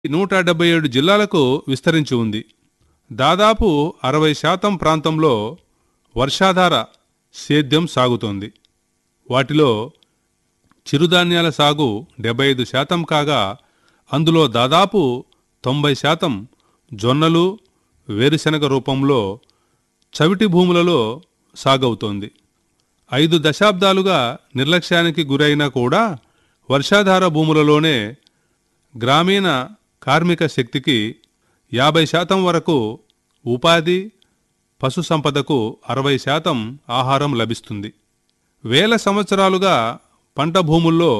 నూట డెబ్బై ఏడు జిల్లాలకు విస్తరించి ఉంది దాదాపు అరవై శాతం ప్రాంతంలో వర్షాధార సేద్యం సాగుతోంది వాటిలో చిరుధాన్యాల సాగు డెబ్బై ఐదు శాతం కాగా అందులో దాదాపు తొంభై శాతం జొన్నలు వేరుశెనగ రూపంలో చవిటి భూములలో సాగవుతోంది ఐదు దశాబ్దాలుగా నిర్లక్ష్యానికి గురైనా కూడా వర్షాధార భూములలోనే గ్రామీణ కార్మిక శక్తికి యాభై శాతం వరకు ఉపాధి పశు సంపదకు అరవై శాతం ఆహారం లభిస్తుంది వేల సంవత్సరాలుగా పంట భూముల్లో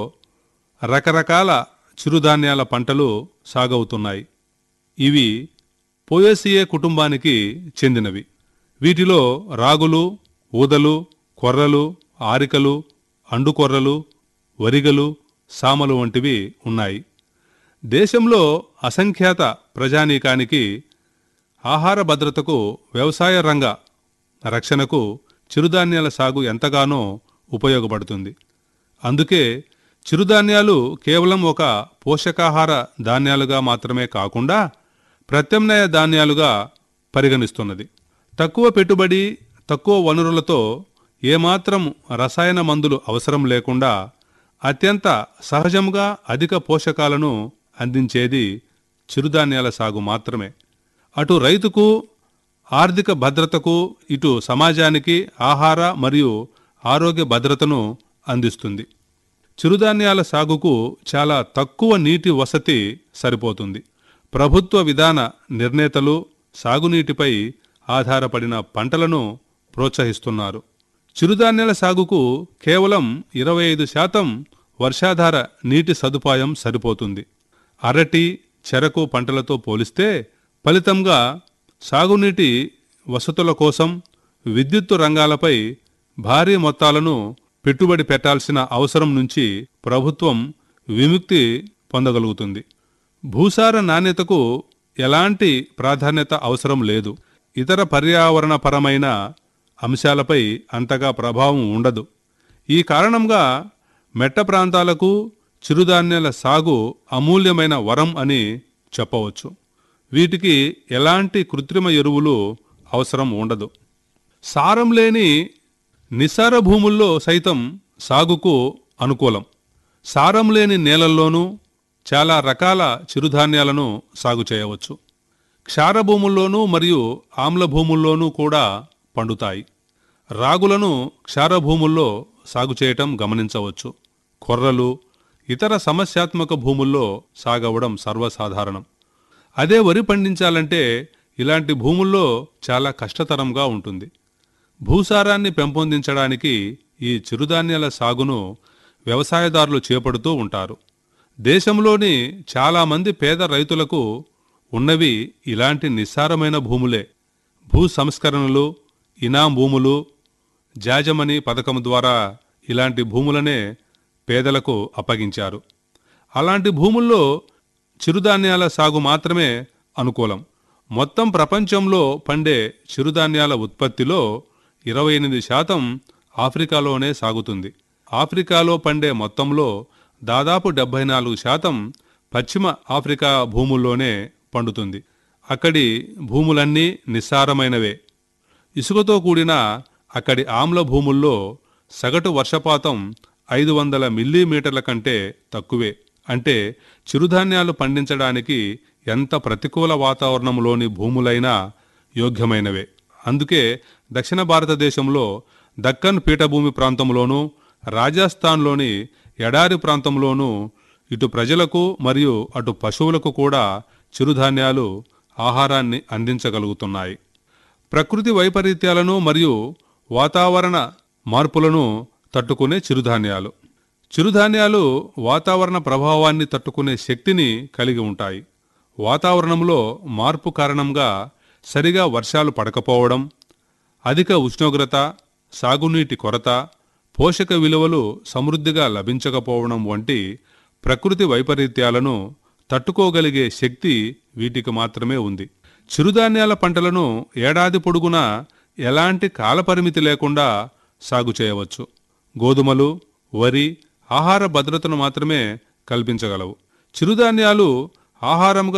రకరకాల చిరుధాన్యాల పంటలు సాగవుతున్నాయి ఇవి పోయేసియే కుటుంబానికి చెందినవి వీటిలో రాగులు ఊదలు కొర్రలు ఆరికలు అండుకొర్రలు వరిగలు సామలు వంటివి ఉన్నాయి దేశంలో అసంఖ్యాత ప్రజానీకానికి ఆహార భద్రతకు వ్యవసాయ రంగ రక్షణకు చిరుధాన్యాల సాగు ఎంతగానో ఉపయోగపడుతుంది అందుకే చిరుధాన్యాలు కేవలం ఒక పోషకాహార ధాన్యాలుగా మాత్రమే కాకుండా ప్రత్యామ్నాయ ధాన్యాలుగా పరిగణిస్తున్నది తక్కువ పెట్టుబడి తక్కువ వనరులతో ఏమాత్రం రసాయన మందులు అవసరం లేకుండా అత్యంత సహజంగా అధిక పోషకాలను అందించేది చిరుధాన్యాల సాగు మాత్రమే అటు రైతుకు ఆర్థిక భద్రతకు ఇటు సమాజానికి ఆహార మరియు ఆరోగ్య భద్రతను అందిస్తుంది చిరుధాన్యాల సాగుకు చాలా తక్కువ నీటి వసతి సరిపోతుంది ప్రభుత్వ విధాన నిర్ణేతలు సాగునీటిపై ఆధారపడిన పంటలను ప్రోత్సహిస్తున్నారు చిరుధాన్యాల సాగుకు కేవలం ఇరవై ఐదు శాతం వర్షాధార నీటి సదుపాయం సరిపోతుంది అరటి చెరకు పంటలతో పోలిస్తే ఫలితంగా సాగునీటి వసతుల కోసం విద్యుత్తు రంగాలపై భారీ మొత్తాలను పెట్టుబడి పెట్టాల్సిన అవసరం నుంచి ప్రభుత్వం విముక్తి పొందగలుగుతుంది భూసార నాణ్యతకు ఎలాంటి ప్రాధాన్యత అవసరం లేదు ఇతర పర్యావరణపరమైన అంశాలపై అంతగా ప్రభావం ఉండదు ఈ కారణంగా మెట్ట ప్రాంతాలకు చిరుధాన్యాల సాగు అమూల్యమైన వరం అని చెప్పవచ్చు వీటికి ఎలాంటి కృత్రిమ ఎరువులు అవసరం ఉండదు సారం లేని నిసార భూముల్లో సైతం సాగుకు అనుకూలం సారం లేని నేలల్లోనూ చాలా రకాల చిరుధాన్యాలను సాగు చేయవచ్చు క్షార భూముల్లోనూ మరియు ఆమ్ల భూముల్లోనూ కూడా పండుతాయి రాగులను క్షార భూముల్లో సాగు చేయటం గమనించవచ్చు కొర్రలు ఇతర సమస్యాత్మక భూముల్లో సాగవడం సర్వసాధారణం అదే వరి పండించాలంటే ఇలాంటి భూముల్లో చాలా కష్టతరంగా ఉంటుంది భూసారాన్ని పెంపొందించడానికి ఈ చిరుధాన్యాల సాగును వ్యవసాయదారులు చేపడుతూ ఉంటారు దేశంలోని చాలామంది పేద రైతులకు ఉన్నవి ఇలాంటి నిస్సారమైన భూములే భూ సంస్కరణలు ఇనాం భూములు జాజమని పథకం ద్వారా ఇలాంటి భూములనే పేదలకు అప్పగించారు అలాంటి భూముల్లో చిరుధాన్యాల సాగు మాత్రమే అనుకూలం మొత్తం ప్రపంచంలో పండే చిరుధాన్యాల ఉత్పత్తిలో ఇరవై ఎనిమిది శాతం ఆఫ్రికాలోనే సాగుతుంది ఆఫ్రికాలో పండే మొత్తంలో దాదాపు డెబ్బై నాలుగు శాతం పశ్చిమ ఆఫ్రికా భూముల్లోనే పండుతుంది అక్కడి భూములన్నీ నిస్సారమైనవే ఇసుకతో కూడిన అక్కడి ఆమ్ల భూముల్లో సగటు వర్షపాతం ఐదు వందల మిల్లీమీటర్ల కంటే తక్కువే అంటే చిరుధాన్యాలు పండించడానికి ఎంత ప్రతికూల వాతావరణంలోని భూములైనా యోగ్యమైనవే అందుకే దక్షిణ భారతదేశంలో దక్కన్ పీఠభూమి ప్రాంతంలోనూ రాజస్థాన్లోని ఎడారి ప్రాంతంలోనూ ఇటు ప్రజలకు మరియు అటు పశువులకు కూడా చిరుధాన్యాలు ఆహారాన్ని అందించగలుగుతున్నాయి ప్రకృతి వైపరీత్యాలను మరియు వాతావరణ మార్పులను తట్టుకునే చిరుధాన్యాలు చిరుధాన్యాలు వాతావరణ ప్రభావాన్ని తట్టుకునే శక్తిని కలిగి ఉంటాయి వాతావరణంలో మార్పు కారణంగా సరిగా వర్షాలు పడకపోవడం అధిక ఉష్ణోగ్రత సాగునీటి కొరత పోషక విలువలు సమృద్ధిగా లభించకపోవడం వంటి ప్రకృతి వైపరీత్యాలను తట్టుకోగలిగే శక్తి వీటికి మాత్రమే ఉంది చిరుధాన్యాల పంటలను ఏడాది పొడుగునా ఎలాంటి కాలపరిమితి లేకుండా సాగు చేయవచ్చు గోధుమలు వరి ఆహార భద్రతను మాత్రమే కల్పించగలవు చిరుధాన్యాలు ఆహారంగా